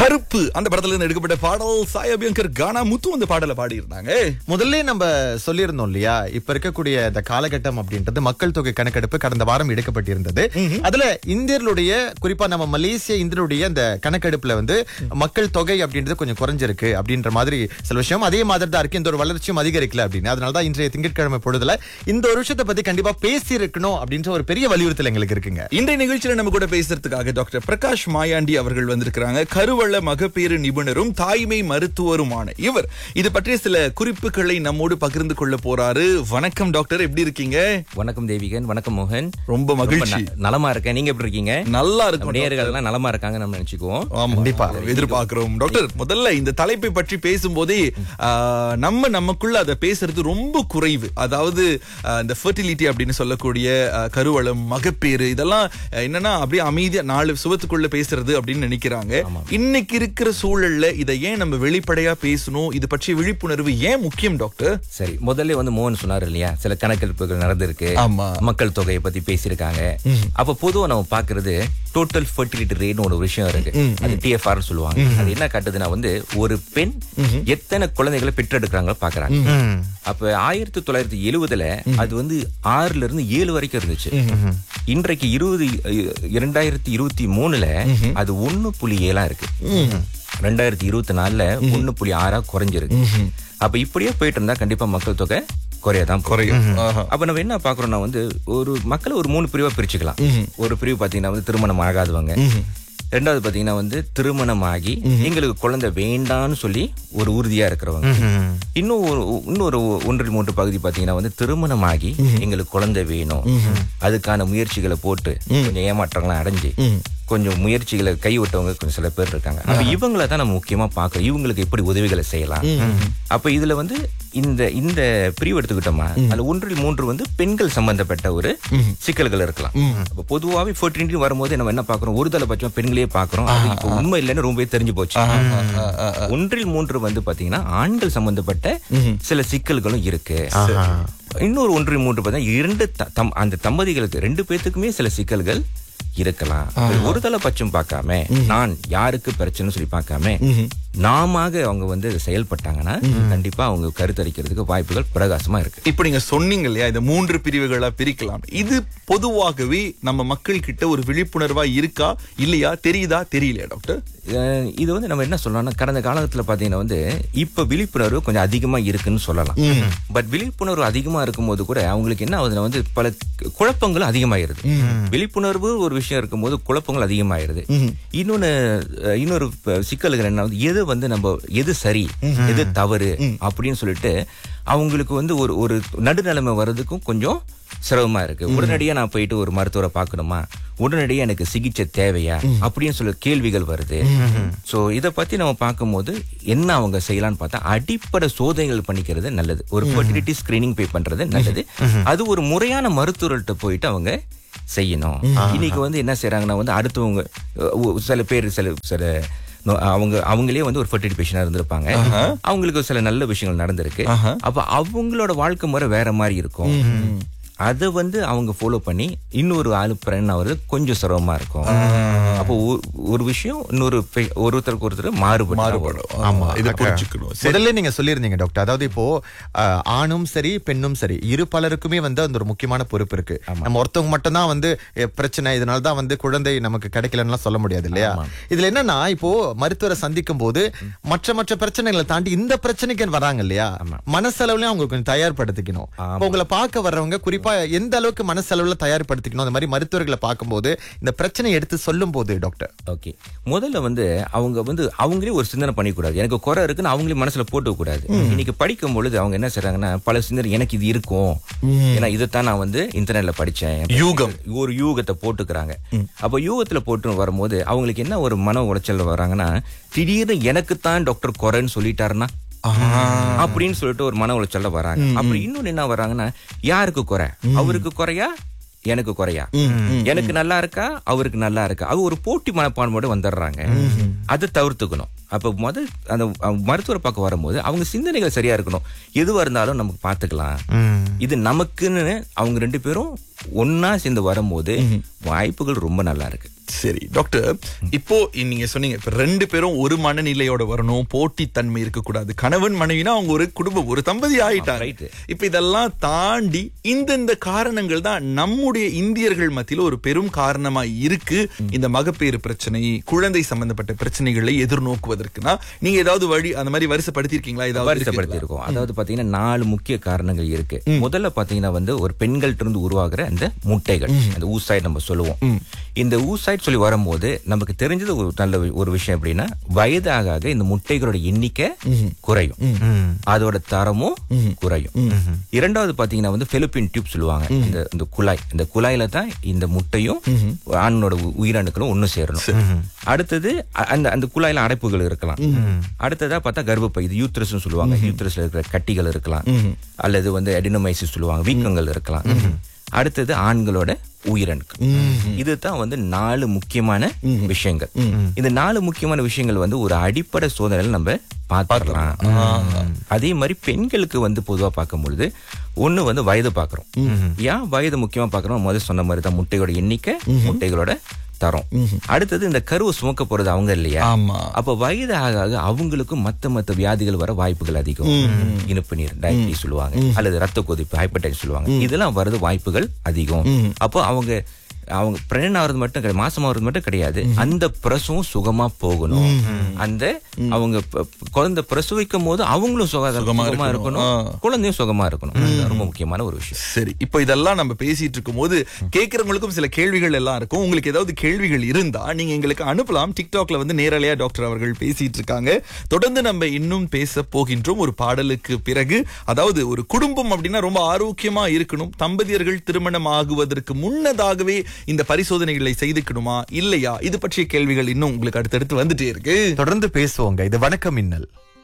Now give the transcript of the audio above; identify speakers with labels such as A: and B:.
A: கருப்பு அந்த படத்துல இருந்து எடுக்கப்பட்ட பாடல் சாய் அபியங்கர் கானா முத்து அந்த பாடலை பாடி இருந்தாங்க
B: முதல்ல நம்ம சொல்லியிருந்தோம் இல்லையா இப்ப இருக்கக்கூடிய இந்த காலகட்டம் அப்படின்றது மக்கள் தொகை கணக்கெடுப்பு கடந்த வாரம் எடுக்கப்பட்டிருந்தது அதுல இந்தியர்களுடைய குறிப்பா நம்ம மலேசிய இந்தியருடைய அந்த கணக்கெடுப்புல வந்து மக்கள் தொகை அப்படின்றது கொஞ்சம் குறைஞ்சிருக்கு அப்படின்ற மாதிரி சில விஷயம் அதே மாதிரி தான் இருக்கு இந்த ஒரு வளர்ச்சியும் அதிகரிக்கல அப்படின்னு அதனாலதான் இன்றைய திங்கட்கிழமை பொழுதுல இந்த ஒரு விஷயத்தை பத்தி கண்டிப்பா பேசி இருக்கணும் அப்படின்ற ஒரு பெரிய வலியுறுத்தல் எங்களுக்கு இருக்குங்க
A: இன்றைய நிகழ்ச்சியில நம்ம கூட பேசுறதுக்காக டாக்டர் பிரகாஷ் மாயாண்டி அவர்கள் வந்திருக்கிறாங்க கருவள மகப்பேறு நிபுணரும் தாய்மை மருத்துவருமான இவர் இது பற்றிய சில குறிப்புகளை நம்மோடு பகிர்ந்து கொள்ள போறாரு வணக்கம் டாக்டர் எப்படி இருக்கீங்க
C: வணக்கம் தேவிகன் வணக்கம் மோகன்
A: ரொம்ப மகிழ்ச்சி
C: ந- நலமா இருக்கேன் நீங்க எப்படி இருக்கீங்க
A: நல்லா
C: நம்ம
A: இருக்கும்
C: நேயர்கள் எல்லாம் நலமா இருக்காங்க நம்ம நினைச்சுக்குவோம்
A: ஆமா,
B: கண்டிப்பா.
A: எதிர்பார்க்கிறோம் டாக்டர் முதல்ல இந்த தலைப்பை பற்றி பேசும்போதே ஆ, நம்ம நமக்குள்ள அதை பேசுறது ரொம்ப குறைவு அதாவது ஆ, இந்த ஃபெர்டிலிட்டி அப்படின்னு சொல்லக்கூடிய ஆ, கருவளம் மகப்பேறு இதெல்லாம் ஆ, என்னன்னா அப்படியே அமைதியா நாலு சுவத்துக்குள்ள பேசுறது அப்படின்னு நினைக்கிறாங்க இன்னைக்கு இருக்கிற சூழல்ல இதை ஏன் நம்ம வெளிப்படையா பேசணும் இது பற்றிய விழிப்புணர்வு ஏன் முக்கியம் டாக்டர்
C: சரி முதல்ல வந்து மோகன் சொன்னார் இல்லையா சில கணக்கெடுப்புகள் நடந்திருக்கு
A: ஆமா.
C: மக்கள் தொகையை பத்தி பேசியிருக்காங்க அப்ப பொதுவா நம்ம பாக்குறது டோட்டல் ஃபெர்டிலிட்டி ரேட்னு ஒரு விஷயம் இருக்கு அது டிஎஃப்ஆர் சொல்லுவாங்க அது என்ன காட்டுதுன்னா வந்து ஒரு பெண் எத்தனை குழந்தைகளை பெற்றெடுக்கிறாங்களோ பாக்குறாங்க அப்ப ஆயிரத்தி தொள்ளாயிரத்தி எழுவதுல அது வந்து ஆறுல இருந்து ஏழு வரைக்கும் இருந்துச்சு இன்றைக்கு இருபது இரண்டாயிரத்தி இருபத்தி மூணுல அது ஒண்ணு புள்ளி ஏழா இருக்கு ரெண்டாயிரத்தி இருபத்தி நாலுல ஒண்ணு புள்ளி ஆறா குறைஞ்சிருக்கு அப்ப இப்படியே போயிட்டு இருந்தா கண்டிப்பா மக்கள் தொகை குறையதான்
A: குறையும் ஆஹா.
C: அப்ப நம்ம என்ன பாக்குறோம்னா வந்து ஒரு மக்களை ஒரு மூணு பிரிவா பிரிச்சுக்கலாம் ஒரு பிரிவு பாத்தீங்கன்னா வந்து திருமணம் ஆகாதவங்க ரெண்டாவது பாத்தீங்கன்னா வந்து திருமணமாகி எங்களுக்கு குழந்தை வேண்டான்னு சொல்லி ஒரு உறுதியா இருக்கிறவங்க இன்னும் ஒரு இன்னொரு ஒன்று மூன்று பகுதி பாத்தீங்கன்னா வந்து திருமணமாகி எங்களுக்கு குழந்தை வேணும் அதுக்கான முயற்சிகளை போட்டு கொஞ்சம் ஏமாற்றங்கள்லாம் அடைஞ்சு கொஞ்சம் முயற்சிகளை கைவிட்டவங்க கொஞ்சம் சில பேர் இருக்காங்க அப்ப இவங்கள தான் நம்ம முக்கியமா பார்க்கறோம் இவங்களுக்கு எப்படி உதவிகளை செய்யலாம் அப்ப இதுல வந்து இந்த இந்த பிரிவு எடுத்துக்கிட்டோமா அதுல ஒன்றில் மூன்று வந்து பெண்கள் சம்பந்தப்பட்ட ஒரு சிக்கல்கள் இருக்கலாம் அப்ப பொதுவாவே ஃபர்டிலிட்டி வரும்போது நம்ம என்ன பாக்குறோம் ஒரு தலைபட்சம் பெண்களே பாக்குறோம் அது இப்ப உண்மை இல்லைன்னு ரொம்பவே தெரிஞ்சு போச்சு ஒன்றில் மூன்று வந்து பாத்தீங்கன்னா ஆண்கள் சம்பந்தப்பட்ட சில சிக்கல்களும் இருக்கு இன்னொரு ஒன்றில் மூன்று பார்த்தா இரண்டு த- தம்- அந்த தம்பதிகளுக்கு ரெண்டு பேத்துக்குமே சில சிக்கல்கள் இருக்கலாம் ஒரு தலைபட்சம் பார்க்காம நான் யாருக்கு பிரச்சனை சொல்லி பார்க்காம நாம அவங்க வந்து இதை செயல்பட்டாங்கன்னா கண்டிப்பா அவங்க கருத்தரிக்கிறதுக்கு வாய்ப்புகள் பிரகாசமா இருக்கு
A: இப்ப நீங்க சொன்னீங்க இல்லையா இந்த மூன்று பிரிவுகளா பிரிக்கலாம் இது பொதுவாகவே நம்ம மக்கள் கிட்ட ஒரு விழிப்புணர்வா இருக்கா இல்லையா தெரியுதா தெரியலையா டாக்டர்
C: அஹ் இது வந்து நம்ம என்ன சொல்லலாம்னா கடந்த காலத்துல பாத்தீங்கன்னா வந்து இப்ப விழிப்புணர்வு கொஞ்சம் அதிகமா இருக்குன்னு சொல்லலாம் பட் விழிப்புணர்வு அதிகமா இருக்கும்போது கூட அவங்களுக்கு என்ன ஆகுதுன்னா வந்து பல குழப்பங்கள் அதிகமாயிருது விழிப்புணர்வு ஒரு விஷயம் இருக்கும்போது குழப்பங்கள் அதிகமாயிருது இன்னொன்னு அஹ், இன்னொரு ப- சிக்கல்கள் என்ன வந்து எது வந்து நம்ம எது சரி எது தவறு அப்படின்னு சொல்லிட்டு அவங்களுக்கு வந்து ஒரு ஒரு நடுநிலைமை வர்றதுக்கும் கொஞ்சம் சிரமமா இருக்கு உடனடியா நான் போயிட்டு ஒரு மருத்துவரை பார்க்கணுமா உடனடியா எனக்கு சிகிச்சை தேவையா அப்படின்னு சொல்ல கேள்விகள் வருது சோ இத பத்தி நம்ம பார்க்கும்போது என்ன அவங்க செய்யலாம்னு பார்த்தா அடிப்படை சோதனைகள் பண்ணிக்கிறது நல்லது ஒரு ஃபர்டிலிட்டி ஸ்கிரீனிங் பே பண்றது நல்லது அது ஒரு முறையான மருத்துவர்கிட்ட போயிட்டு அவங்க செய்யணும் இன்னைக்கு வந்து என்ன செய்யறாங்கன்னா வந்து அடுத்தவங்க அஹ், ஒ- சில பேர் சில சில நோ- அவங்க அவங்களே வந்து ஒரு ஃபர்டிலிட்டி பேஷனா இருந்திருப்பாங்க அவங்களுக்கு சில நல்ல விஷயங்கள் நடந்திருக்கு அப்ப அவங்களோட வாழ்க்கை முறை வேற மாதிரி இருக்கும் அதை வந்து அவங்க ஃபாலோ பண்ணி இன்னொரு ஆளு பிரெண்ட் ஆகுறது கொஞ்சம் சிரமமா இருக்கும் அப்போ ஒ- ஒரு விஷயம் இன்னொரு பெ- ஒருத்தருக்கு ஒருத்தர் மாறுபடும்
A: மாறுபடும் ஆமா இதை புரிஞ்சுக்கணும் சரி.
B: முதல்ல நீங்க சொல்லியிருந்தீங்க டாக்டர் அதாவது இப்போ அஹ், ஆணும் சரி பெண்ணும் சரி இரு பலருக்குமே வந்து அந்த ஒரு முக்கியமான பொறுப்பு இருக்கு நம்ம ஒருத்தவங்க மட்டும் தான் வந்து எ, பிரச்சனை இதனால தான் வந்து குழந்தை நமக்கு கிடைக்கலன்னு சொல்ல முடியாது இல்லையா இதுல என்னன்னா இப்போ மருத்துவரை சந்திக்கும் போது மற்ற மற்ற பிரச்சனைகளை தாண்டி இந்த பிரச்சனைக்கு வராங்க இல்லையா மனசளவுலயும் அவங்க கொஞ்சம் தயார்படுத்திக்கணும் இப்போ உங்களை பார்க்க வர்றவங்க குறிப்பா எந்த அளவுக்கு மனசளவுல தயார்படுத்திக்கணும் அந்த மாதிரி மருத்துவர்களை பார்க்கும்போது இந்த பிரச்சனை எடுத்து சொல்லும் போது டாக்டர்
C: ஓகே முதல்ல வந்து அவங்க வந்து அவங்களே ஒரு சிந்தனை பண்ணிக்கூடாது எனக்கு குறை இருக்குன்னு அவங்களே மனசுல போட்டு கூடாது இன்னைக்கு படிக்கும் பொழுது அவங்க என்ன செய்றாங்கன்னா பல சிந்தனை எனக்கு இது இருக்கும் ஏன்னா இதைத்தான் நான் வந்து இன்டர்நெட்ல படிச்சேன்
A: யூகம்.
C: ஒரு யூகத்தை போட்டுக்கிறாங்க அப்ப யூகத்துல போட்டு வரும்போது அவங்களுக்கு என்ன ஒரு மன உளைச்சல் வராங்கன்னா திடீர்னு எனக்குத்தான் டாக்டர் குறைன்னு சொல்லிட்டாருன்னா அப்படின்னு சொல்லிட்டு ஒரு மன உளைச்சல்ல வராங்க அப்படி இன்னொன்னு என்ன வராங்கன்னா யாருக்கு குறை அவருக்கு குறையா எனக்கு குறையா எனக்கு நல்லா இருக்கா அவருக்கு நல்லா இருக்கா அது ஒரு போட்டி மனப்பான்மையோட வந்துடுறாங்க அதை தவிர்த்துக்கணும் அப்ப முதல் அந்த அஹ், மருத்துவரை பார்க்க வரும்போது அவங்க சிந்தனைகள் சரியா இருக்கணும் எதுவா இருந்தாலும் நமக்கு பாத்துக்கலாம் இது நமக்குன்னு அவங்க ரெண்டு பேரும் ஒன்னா சேர்ந்து வரும்போது வாய்ப்புகள் ரொம்ப நல்லா இருக்கு
A: சரி டாக்டர் இப்போ நீங்க சொன்னீங்க இப்ப ரெண்டு பேரும் ஒரு மனநிலையோட வரணும் போட்டித்தன்மை இருக்கக்கூடாது கணவன் மனைவினா அவங்க ஒரு குடும்பம் ஒரு தம்பதி ஆயிட்டாங்க
C: right.
A: இப்ப இதெல்லாம் தாண்டி இந்தந்த காரணங்கள் தான் நம்முடைய இந்தியர்கள் மத்தியில ஒரு பெரும் காரணமா இருக்கு இந்த மகப்பேறு பிரச்சனை குழந்தை சம்பந்தப்பட்ட பிரச்சனைகளை எதிர்நோக்குவதற்குனா நீங்க ஏதாவது வழி அந்த மாதிரி வரிசைப்படுத்தி இருக்கீங்களா ஏதாவது
C: வருத்தப்படுத்தி
A: இருக்குங்களா?
C: இருக்கோம் அதாவது பாத்தீங்கன்னா நாலு முக்கிய காரணங்கள் இருக்கு முதல்ல பாத்தீங்கன்னா வந்து ஒரு பெண்கள்ட்ட இருந்து உருவாகிற அந்த முட்டைகள் அந்த ஊசாய்ட் நம்ம சொல்லுவோம் இந்த ஊசாய்ட் சொல்லி வரும்போது நமக்கு தெரிஞ்சது ஒரு நல்ல வி- ஒரு விஷயம் எப்படின்னா வயதாக ஆக இந்த முட்டைகளோட எண்ணிக்கை குறையும் அதோட தரமும் குறையும் இரண்டாவது பாத்தீங்கன்னா வந்து பெலிப்பின் டியூப் சொல்லுவாங்க இந்த இந்த குழாய் இந்த குழாயில தான் இந்த முட்டையும் ஆணோட உ- உயிரணுக்களும் ஒண்ணு சேரணும் அடுத்தது அ- அந்த அந்த குழாயில அடைப்புகள் இருக்கலாம் அடுத்ததா பார்த்தா கர்ப்பப்பை இது யூத்ரஸ் சொல்லுவாங்க யூத்ரஸ்ல இருக்கிற கட்டிகள் இருக்கலாம் அல்லது வந்து அடினோமைசிஸ் சொல்லுவாங்க வீக்கங்கள் இருக்கலாம் அடுத்தது ஆண்களோட உயிரணுக்கள் இதுதான் வந்து நாலு முக்கியமான விஷயங்கள் இந்த நாலு முக்கியமான விஷயங்கள் வந்து ஒரு அடிப்படை சோதனையில நம்ம பார்த்துடலாம் அதே மாதிரி பெண்களுக்கு வந்து பொதுவா பார்க்கும் பொழுது ஒண்ணு வந்து வயது பார்க்கறோம் ஏன் வயது முக்கியமா பார்க்கறோம் முதல்ல சொன்ன மாதிரி தான் முட்டையோட எண்ணிக்கை முட்டைகளோட தரம் அடுத்தது இந்த கருவை சுமக்க போறது அவங்க இல்லையா
A: ஆமா
C: அப்ப வயது ஆக ஆக அவங்களுக்கும் மத்த மத்த வியாதிகள் வர வாய்ப்புகள் அதிகம் இனிப்பு நீர் டயபிட்டிஸ் சொல்லுவாங்க அல்லது ரத்த கொதிப்பு ஹைப்பர்டைட்டிஸ் சொல்லுவாங்க இதெல்லாம் வரது வாய்ப்புகள் அதிகம் அப்போ அவங்க அவங்க பிரெக்னன்ட் ஆகிறது மட்டும் கிடையாது மாசம் ஆகிறது மட்டும் கிடையாது அந்த பிரசவம் சுகமா போகணும் அந்த அவங்க ப- ப- குழந்தை பிரசவிக்கும் போது அவங்களும் சுகாதார
A: சுகமா
C: சுகமா
A: இருக்கணும்.
C: இருக்கணும் குழந்தையும் சுகமா இருக்கணும் அதுதான் ரொம்ப முக்கியமான ஒரு விஷயம்
A: சரி இப்போ இதெல்லாம் நம்ம பேசிட்டு இருக்கும்போது கேட்கறவங்களுக்கும் சில கேள்விகள் எல்லாம் இருக்கும் உங்களுக்கு ஏதாவது கேள்விகள் இருந்தா நீங்க எங்களுக்கு அனுப்பலாம் டிக்டாக்ல வந்து நேரலையா டாக்டர் அவர்கள் பேசிட்டு இருக்காங்க தொடர்ந்து நம்ம இன்னும் பேச போகின்றோம் ஒரு பாடலுக்கு பிறகு அதாவது ஒரு குடும்பம் அப்படின்னா ரொம்ப ஆரோக்கியமா இருக்கணும் தம்பதியர்கள் திருமணம் ஆகுவதற்கு முன்னதாகவே இந்த பரிசோதனைகளை செய்துக்கணுமா இல்லையா இது பற்றிய கேள்விகள் இன்னும் உங்களுக்கு அடுத்தடுத்து வந்துட்டே இருக்கு
B: தொடர்ந்து பேசுவோங்க இது வணக்கம் மின்னல்